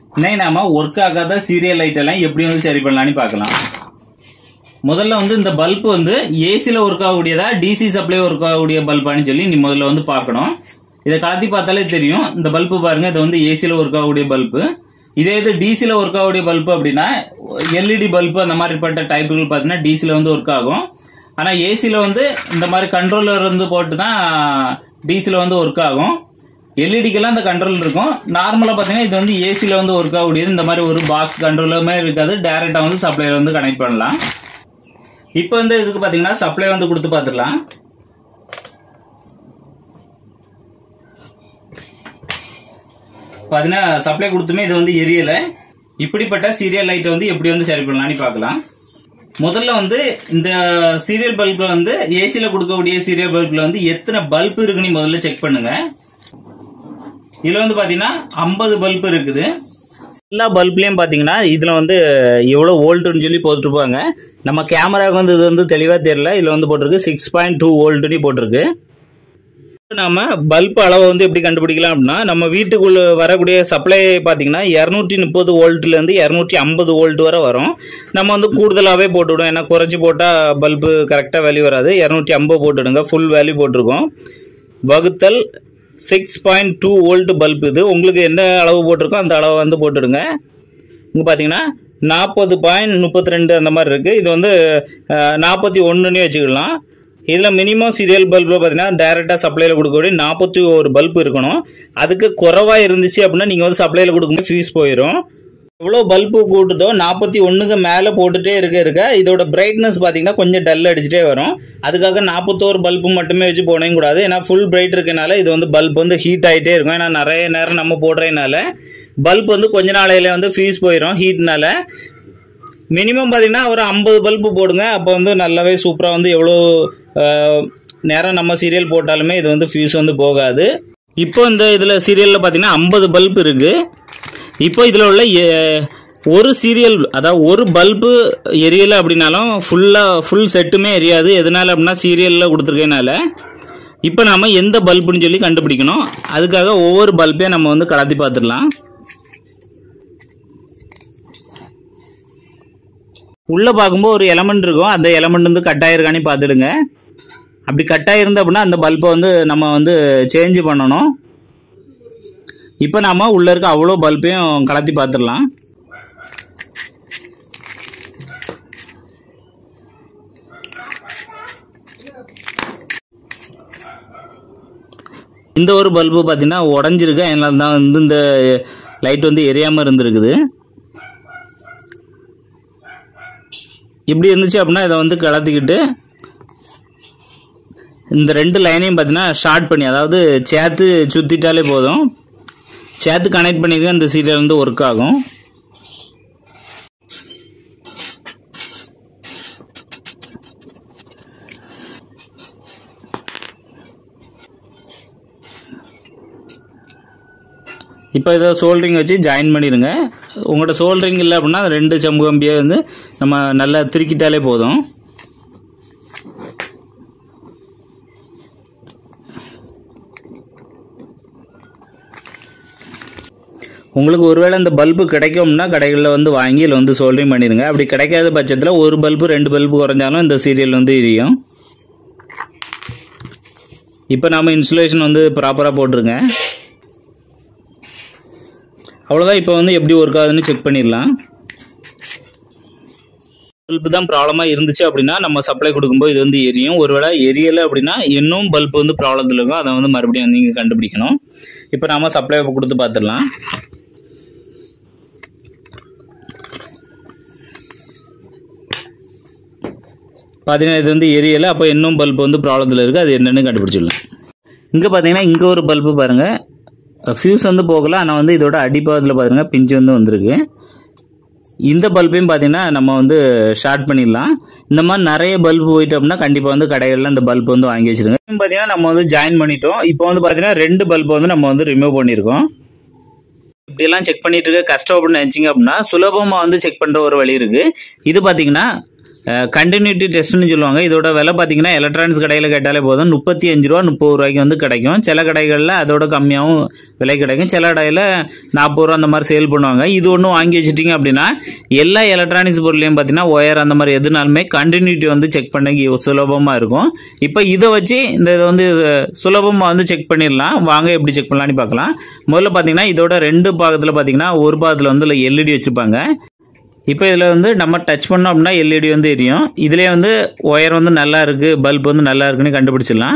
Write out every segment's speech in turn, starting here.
இன்னைக்கு நாம ஒர்க் ஆகாத சீரியல் லைட் எல்லாம் எப்படி வந்து சரி பண்ணலாம்னு பார்க்கலாம் முதல்ல வந்து இந்த பல்ப் வந்து ஏசியில் ஒர்க் ஆகக்கூடியதா டிசி சப்ளை ஒர்க் ஆகக்கூடிய பல்பான்னு சொல்லி நீ முதல்ல வந்து பார்க்கணும் இதை கலத்தி பார்த்தாலே தெரியும் இந்த பல்பு பாருங்க இது வந்து ஏசியில் ஒர்க் ஆகக்கூடிய பல்பு இதே இது டிசியில் ஒர்க் ஆகக்கூடிய பல்பு அப்படின்னா எல்இடி பல்பு அந்த மாதிரிப்பட்ட டைப்புகள் பார்த்தீங்கன்னா டிசியில் வந்து ஒர்க் ஆகும் ஆனால் ஏசியில் வந்து இந்த மாதிரி கண்ட்ரோலர் வந்து போட்டு தான் டிசியில் வந்து ஒர்க் ஆகும் எல்இடிக்கெல்லாம் இந்த கண்ட்ரோல் இருக்கும் நார்மலாக பார்த்தீங்கன்னா இது வந்து ஏசியில் வந்து ஒர்க் ஆகக்கூடியது இந்த மாதிரி ஒரு பாக்ஸ் கண்ட்ரோலுமே இருக்காது டேரெக்டாக வந்து சப்ளைல வந்து கனெக்ட் பண்ணலாம் இப்போ வந்து இதுக்கு பார்த்தீங்கன்னா சப்ளை வந்து கொடுத்து பார்த்துக்கலாம் பார்த்தீங்கன்னா சப்ளை கொடுத்துமே இது வந்து எரியலை இப்படிப்பட்ட சீரியல் லைட்டை வந்து எப்படி வந்து சரி பண்ணலாம்னு பார்க்கலாம் முதல்ல வந்து இந்த சீரியல் பல்புல வந்து ஏசியில் கொடுக்கக்கூடிய சீரியல் பல்புல வந்து எத்தனை பல்ப் இருக்குன்னு முதல்ல செக் பண்ணுங்க இதுல வந்து பாத்தீங்கன்னா ஐம்பது பல்ப் இருக்குது எல்லா பல்ப்லயும் பாத்தீங்கன்னா இதுல வந்து எவ்வளவு வோல்ட்னு சொல்லி போட்டுருப்பாங்க நம்ம கேமராவுக்கு வந்து இது வந்து தெளிவா தெரியல இதுல வந்து போட்டிருக்கு சிக்ஸ் பாயிண்ட் டூ வோல்ட்னு போட்டிருக்கு நாம பல்ப் அளவை வந்து எப்படி கண்டுபிடிக்கலாம் அப்படின்னா நம்ம வீட்டுக்குள்ள வரக்கூடிய சப்ளை பார்த்தீங்கன்னா இரநூத்தி முப்பது வோல்ட்லேருந்து இரநூத்தி ஐம்பது வோல்ட் வரை வரும் நம்ம வந்து கூடுதலாகவே போட்டுவிடும் ஏன்னா குறைச்சி போட்டால் பல்பு கரெக்டாக வேல்யூ வராது இரநூத்தி ஐம்பது போட்டுடுங்க ஃபுல் வேல்யூ போட்டிருக்கோம் வகுத்தல் six point two volt bulb இது உங்களுக்கு என்ன அளவு போட்டிருக்கோ அந்த அளவை வந்து போட்டுடுங்க இங்கே பார்த்தீங்கன்னா நாற்பது பாயிண்ட் முப்பத்தி ரெண்டு அந்த மாதிரி இருக்குது இது வந்து நாற்பத்தி ஒன்றுன்னு வச்சுக்கலாம் இதில் மினிமம் சீரியல் பல்பில் பார்த்தீங்கன்னா டேரெக்டாக சப்ளையில் கொடுக்கக்கூடிய நாற்பத்தி ஒரு பல்ப் இருக்கணும் அதுக்கு குறைவாக இருந்துச்சு அப்படின்னா நீங்கள் வந்து சப்ளையில் கொடுக்கும்போது ஃபீஸ் போயிடும் எவ்வளோ பல்பு கூட்டுதோ நாற்பத்தி ஒன்றுக்கு மேலே போட்டுட்டே இருக்க இருக்க இதோட பிரைட்னஸ் பார்த்தீங்கன்னா கொஞ்சம் டல் அடிச்சுட்டே வரும் அதுக்காக நாற்பத்தோரு பல்பு மட்டுமே வச்சு போனேன் கூடாது ஏன்னா ஃபுல் பிரைட் இருக்கனால இது வந்து பல்ப் வந்து ஹீட் ஆகிட்டே இருக்கும் ஏன்னா நிறைய நேரம் நம்ம போடுறதுனால பல்ப் வந்து கொஞ்ச நாளையில வந்து ஃபீஸ் போயிடும் ஹீட்னால மினிமம் பார்த்தீங்கன்னா ஒரு ஐம்பது பல்பு போடுங்க அப்போ வந்து நல்லாவே சூப்பராக வந்து எவ்வளோ நேரம் நம்ம சீரியல் போட்டாலுமே இது வந்து ஃபியூஸ் வந்து போகாது இப்போ இந்த இதில் சீரியலில் பார்த்தீங்கன்னா ஐம்பது பல்ப் இருக்குது இப்போ இதில் உள்ள எ- ஒரு சீரியல் அதாவது ஒரு பல்பு எரியலை அப்படின்னாலும் ஃபுல்லாக ஃபுல் செட்டுமே எரியாது எதனால அப்படின்னா சீரியலில் கொடுத்துருக்கனால இப்போ நம்ம எந்த பல்புன்னு சொல்லி கண்டுபிடிக்கணும் அதுக்காக ஒவ்வொரு பல்பையும் நம்ம வந்து கலத்தி பார்த்துடலாம் உள்ளே பார்க்கும்போது ஒரு எலமெண்ட் இருக்கும் அந்த எலமெண்ட் வந்து கட் ஆயிருக்கானே பார்த்துடுங்க அப்படி கட் ஆகிருந்து அப்படின்னா அந்த பல்பை வந்து நம்ம வந்து சேஞ்ச் பண்ணணும் இப்போ நாம உள்ளே இருக்க அவ்வளோ பல்பையும் கலத்தி பார்த்துடலாம் இந்த ஒரு பல்பு பார்த்தீங்கன்னா உடஞ்சிருக்கு அதனால தான் வந்து இந்த லைட் வந்து எரியாமல் இருந்திருக்குது இப்படி இருந்துச்சு அப்படின்னா இதை வந்து கலத்திக்கிட்டு இந்த ரெண்டு லைனையும் பார்த்தீங்கன்னா ஷார்ட் பண்ணி அதாவது சேர்த்து சுற்றிட்டாலே போதும் சேர்த்து கனெக்ட் பண்ணிக்க இந்த சீரியல் வந்து ஒர்க் ஆகும் இப்போ இதை சோல்ட்ரிங் வச்சு ஜாயின் பண்ணிடுங்க உங்கள்கிட்ட சோல்ட்ரிங் இல்லை அப்படின்னா அந்த ரெண்டு செம்பு கம்பியை வந்து நம்ம நல்லா திருக்கிட்டாலே போதும் உங்களுக்கு ஒருவேளை இந்த பல்பு கிடைக்கும்னா கடைகளில் வந்து வாங்கி இதில் வந்து சோல்டரிங் பண்ணிடுங்க அப்படி கிடைக்காத பட்சத்தில் ஒரு பல்பு ரெண்டு பல்பு குறைஞ்சாலும் இந்த சீரியல் வந்து எரியும் இப்போ நாம இன்சுலேஷன் வந்து ப்ராப்பராக போட்டிருங்க அவ்வளோதான் இப்போ வந்து எப்படி ஒர்க் ஆகுதுன்னு செக் பண்ணிடலாம் பல்பு தான் ப்ராப்ளமாக இருந்துச்சு அப்படின்னா நம்ம சப்ளை கொடுக்கும்போது இது வந்து எரியும் ஒருவேளை எரியலை அப்படின்னா இன்னும் பல்ப் வந்து ப்ராப்ளத்தில் இருக்கும் அதை வந்து மறுபடியும் வந்து நீங்கள் கண்டுபிடிக்கணும் இப்போ நாம சப்ளை கொடுத்து பார்த்துடலாம் பார்த்தீங்கன்னா இது வந்து எரியலை அப்போ இன்னும் பல்ப் வந்து ப்ராப்ளத்தில் இருக்குது அது என்னென்னு கண்டுபிடிச்சிடலாம் இங்கே பார்த்தீங்கன்னா இங்கே ஒரு பல்பு பாருங்கள் ஃபியூஸ் வந்து போகல ஆனால் வந்து இதோட அடிப்பாகத்தில் பாருங்க பிஞ்சு வந்து வந்திருக்கு இந்த பல்பையும் பார்த்தீங்கன்னா நம்ம வந்து ஷார்ட் பண்ணிடலாம் இந்த மாதிரி நிறைய பல்பு போயிட்டு அப்படின்னா கண்டிப்பாக வந்து கடைகளில் இந்த பல்ப் வந்து வாங்கி வச்சிருங்க பார்த்தீங்கன்னா நம்ம வந்து ஜாயின் பண்ணிட்டோம் இப்போ வந்து பார்த்தீங்கன்னா ரெண்டு பல்பை வந்து நம்ம வந்து ரிமூவ் பண்ணியிருக்கோம் இப்படியெல்லாம் செக் பண்ணிட்டு இருக்க கஷ்டம் அப்படின்னு நினச்சிங்க அப்படின்னா சுலபமாக வந்து செக் பண்ணுற ஒரு வழி இருக்குது இது பார்த்தீங்கன்னா கண்டினியூட்டி டெஸ்ட்னு சொல்லுவாங்க இதோட விலை பார்த்தீங்கன்னா எலக்ட்ரானிக்ஸ் கடையில் கேட்டாலே போதும் முப்பத்தி அஞ்சு ரூபா முப்பது ரூபாய்க்கு வந்து கிடைக்கும் சில கடைகளில் அதோட கம்மியாகவும் விலை கிடைக்கும் சில கடையில் நாற்பது ரூபா அந்த மாதிரி சேல் பண்ணுவாங்க இது ஒன்றும் வாங்கி வச்சுட்டிங்க அப்படின்னா எல்லா எலக்ட்ரானிக்ஸ் பொருளையும் பார்த்தீங்கன்னா ஒயர் அந்த மாதிரி எதுனாலுமே கண்டினியூட்டி வந்து செக் பண்ண சுலபமாக இருக்கும் இப்போ இதை வச்சு இந்த இதை வந்து சுலபமாக வந்து செக் பண்ணிடலாம் வாங்க எப்படி செக் பண்ணலான்னு பார்க்கலாம் முதல்ல பார்த்தீங்கன்னா இதோட ரெண்டு பாகத்தில் பார்த்தீங்கன்னா ஒரு பாகத்தில் வந்து எல்இடி வச்சுருப்பாங்க இப்போ இதில் வந்து நம்ம டச் பண்ணோம் அப்படின்னா எல்இடி வந்து எரியும் இதுலேயே வந்து ஒயர் வந்து நல்லா இருக்குது பல்ப் வந்து நல்லா இருக்குன்னு கண்டுபிடிச்சிடலாம்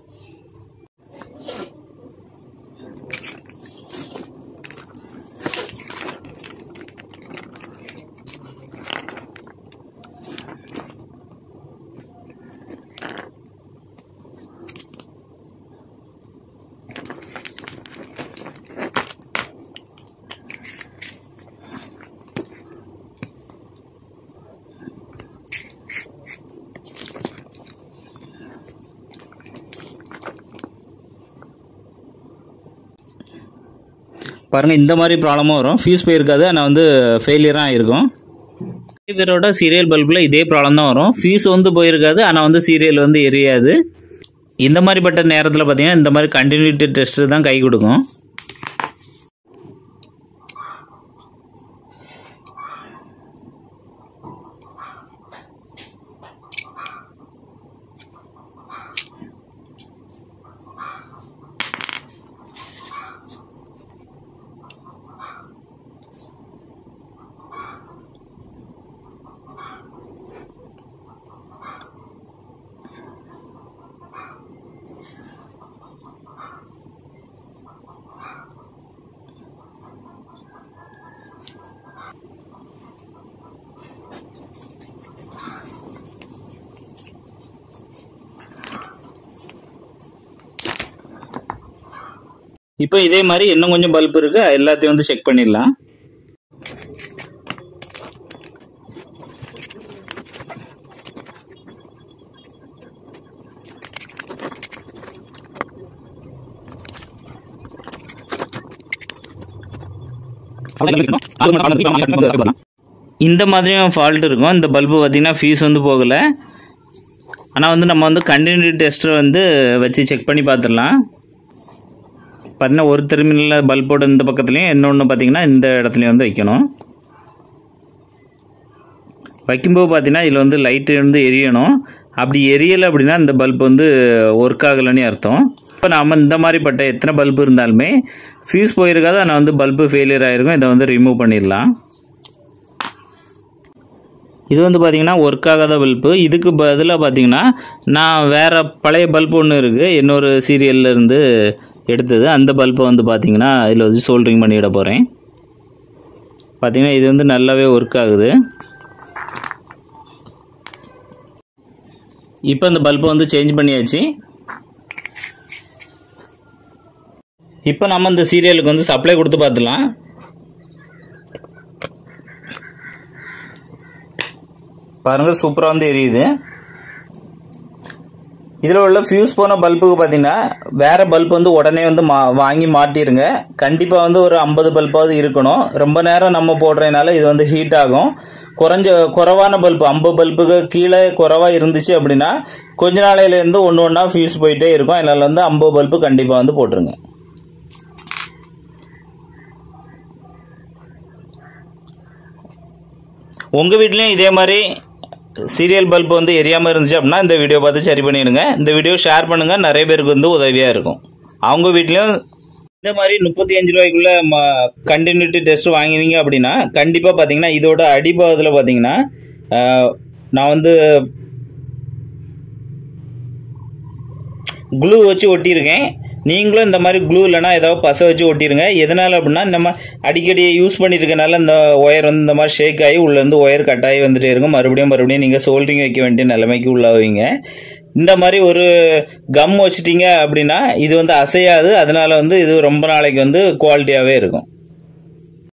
பாருங்கள் இந்த மாதிரி ப்ராப்ளமும் வரும் ஃபியூஸ் போயிருக்காது ஆனால் வந்து ஃபெயிலியராக ஆகிருக்கும் நிறைய பேரோட சீரியல் பல்பில் இதே ப்ராப்ளம் தான் வரும் ஃபியூஸ் வந்து போயிருக்காது ஆனால் வந்து சீரியல் வந்து எரியாது இந்த மாதிரிப்பட்ட நேரத்தில் பார்த்தீங்கன்னா இந்த மாதிரி கண்டினியூட்டி டெஸ்ட்டு தான் கை கொடுக்கும் இப்போ இதே மாதிரி இன்னும் கொஞ்சம் பல்ப் இருக்கு எல்லாத்தையும் வந்து செக் பண்ணிடலாம் இந்த மாதிரியும் ஃபால்ட் இருக்கும் இந்த பல்பு பார்த்தீங்கன்னா ஃபீஸ் வந்து போகலை ஆனால் வந்து நம்ம வந்து கண்டினியூ டெஸ்ட்டை வந்து வச்சு செக் பண்ணி பார்த்துடலாம் பார்த்தீங்கன்னா ஒரு டெர்மினலில் பல்போட இந்த பக்கத்துலையும் இன்னொன்று பார்த்தீங்கன்னா இந்த இடத்துலையும் வந்து வைக்கணும் வைக்கும்போது பார்த்தீங்கன்னா இதில் வந்து லைட்டு வந்து எரியணும் அப்படி எரியலை அப்படின்னா இந்த பல்ப் வந்து ஒர்க் ஆகலைன்னு அர்த்தம் இப்போ நாம் இந்த மாதிரிப்பட்ட எத்தனை பல்பு இருந்தாலுமே ஃபியூஸ் போயிருக்காது ஆனால் வந்து பல்பு ஃபெயிலியர் ஆகிருக்கும் இதை வந்து ரிமூவ் பண்ணிடலாம் இது வந்து பார்த்தீங்கன்னா ஒர்க் ஆகாத பல்பு இதுக்கு பதிலாக பார்த்தீங்கன்னா நான் வேறு பழைய பல்ப் ஒன்று இருக்குது இன்னொரு சீரியல்ல இருந்து எடுத்தது அந்த பல்பை வந்து பார்த்தீங்கன்னா இதில் வந்து சோல்ட்ரிங் பண்ணிவிட போகிறேன் பார்த்தீங்கன்னா இது வந்து நல்லாவே ஒர்க் ஆகுது இப்போ இந்த பல்பை வந்து சேஞ்ச் பண்ணியாச்சு இப்போ நம்ம இந்த சீரியலுக்கு வந்து சப்ளை கொடுத்து பார்த்துலாம் பாருங்க சூப்பராக வந்து எரியுது இதில் உள்ள ஃபியூஸ் போன பல்புக்கு பார்த்தீங்கன்னா வேற பல்ப் வந்து உடனே வந்து மா வாங்கி மாட்டிருங்க கண்டிப்பாக வந்து ஒரு ஐம்பது பல்பாவது இருக்கணும் ரொம்ப நேரம் நம்ம போடுறதுனால இது வந்து ஹீட் ஆகும் குறைஞ்ச குறைவான பல்பு ஐம்பது பல்புக்கு கீழே குறைவாக இருந்துச்சு அப்படின்னா கொஞ்ச நாளையிலேருந்து ஒன்று ஒன்றா ஃபியூஸ் போயிட்டே இருக்கும் அதனால வந்து ஐம்பது பல்பு கண்டிப்பாக வந்து போட்டுருங்க உங்கள் வீட்லேயும் இதே மாதிரி சீரியல் பல்ப் வந்து எரியாமல் இருந்துச்சு அப்படின்னா இந்த வீடியோ பார்த்து சரி பண்ணிடுங்க இந்த வீடியோ ஷேர் பண்ணுங்கள் நிறைய பேருக்கு வந்து உதவியாக இருக்கும் அவங்க வீட்லேயும் இந்த மாதிரி முப்பத்தி அஞ்சு ரூபாய்க்குள்ள கண்டினியூட்டி டெஸ்ட் வாங்கினீங்க அப்படின்னா கண்டிப்பாக பார்த்தீங்கன்னா இதோட அடிபாகத்தில் பார்த்தீங்கன்னா ஆஹ், நான் வந்து க்ளூ வச்சு ஒட்டியிருக்கேன் நீங்களும் இந்த மாதிரி க்ளூ இல்லைனா ஏதாவது பசை வச்சு ஒட்டிருங்க எதனால் அப்படின்னா நம்ம அடிக்கடி யூஸ் பண்ணியிருக்கனால இந்த ஒயர் வந்து இந்த மாதிரி ஷேக் ஆகி உள்ளேருந்து ஒயர் கட் ஆகி வந்துட்டே இருக்கும் மறுபடியும் மறுபடியும் நீங்கள் சோல்டிங் வைக்க வேண்டிய நிலைமைக்கு உள்ளாவீங்க இந்த மாதிரி ஒரு கம் வச்சிட்டீங்க அப்படின்னா இது வந்து அசையாது அதனால வந்து இது ரொம்ப நாளைக்கு வந்து குவாலிட்டியாகவே இருக்கும்